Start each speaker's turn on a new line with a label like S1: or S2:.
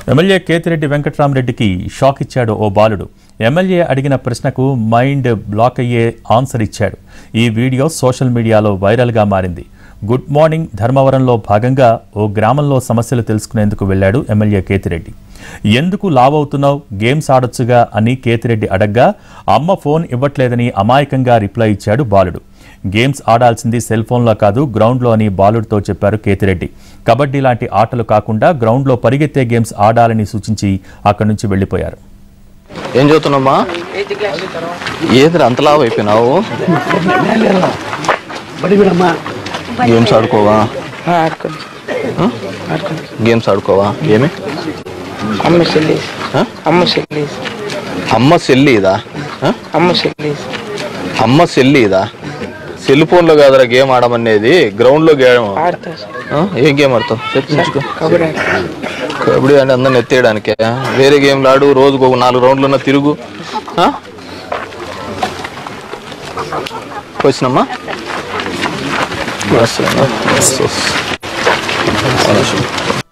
S1: MLA Kethireddy వెంకట్రామరెడ్డికి shock ఇచ్చాడు ఓ బాలుడు MLA అడిగిన ప్రశ్నకు మైండ్ బ్లాక్ అయ్యే ఆన్సర్ ఇచ్చాడు ఈ వీడియో సోషల్ మీడియాలో వైరల్గా మారింది గుడ్ మార్నింగ్ ధర్మవరంలో భాగంగా ఓ గ్రామంలో సమస్యలు తెలుసుకునేందుకు వెళ్ళాడు ఎమ్మెల్యే కేతిరెడ్డి ఎందుకు లావ్ అవుతున్నావు గేమ్స్ ఆడొచ్చుగా అని కేతిరెడ్డి అడగ్గా అమ్మ ఫోన్ ఇవ్వట్లేదని అమాయకంగా రిప్లై ఇచ్చాడు బాలుడు గేమ్స్ ఆడాల్సింది సెల్ ఫోన్లో కాదు గ్రౌండ్లో అని బాలుడితో చెప్పారు కేతిరెడ్డి కబడ్డీ లాంటి ఆటలు కాకుండా గ్రౌండ్లో పరిగెత్తే గేమ్స్ ఆడాలని సూచించి అక్కడి నుంచి వెళ్ళిపోయారు
S2: ఏం చదువుతున్నామ్మా ఏది అంతలా అయిపోయినావు గేమ్స్ ఆడుకోవా
S3: ఆడుకోండి
S2: ఆ? గేమ్స్ ఆడుకోవా ఏమి
S3: అమ్మ చెల్లీస్
S2: ఆ?
S3: అమ్మ చెల్లీస్
S2: అమ్మ సెల్లి ఇదా ఆ?
S3: అమ్మ చెల్లీస్
S2: అమ్మ సెల్లి ఇదా సెల్ ఫోన్లో కాదురా గేమ్ ఆడమనేది గ్రౌండ్లో గేమ్
S3: ఆడతా సార్
S2: ఆ? ఏం గేమ్ ఆడతావు చెప్పించుకో
S3: కబడ్డీ ఆడతా
S2: కబడ్డీ అంటే అందరిని ఎత్తేయడానికే వేరే గేమ్లు ఆడు రోజుకు ఒక నాలుగు రౌండ్లున్న తిరుగు ఆ? వచ్చినమ్మా వస్తున్నా. వస్తు- వస్తు.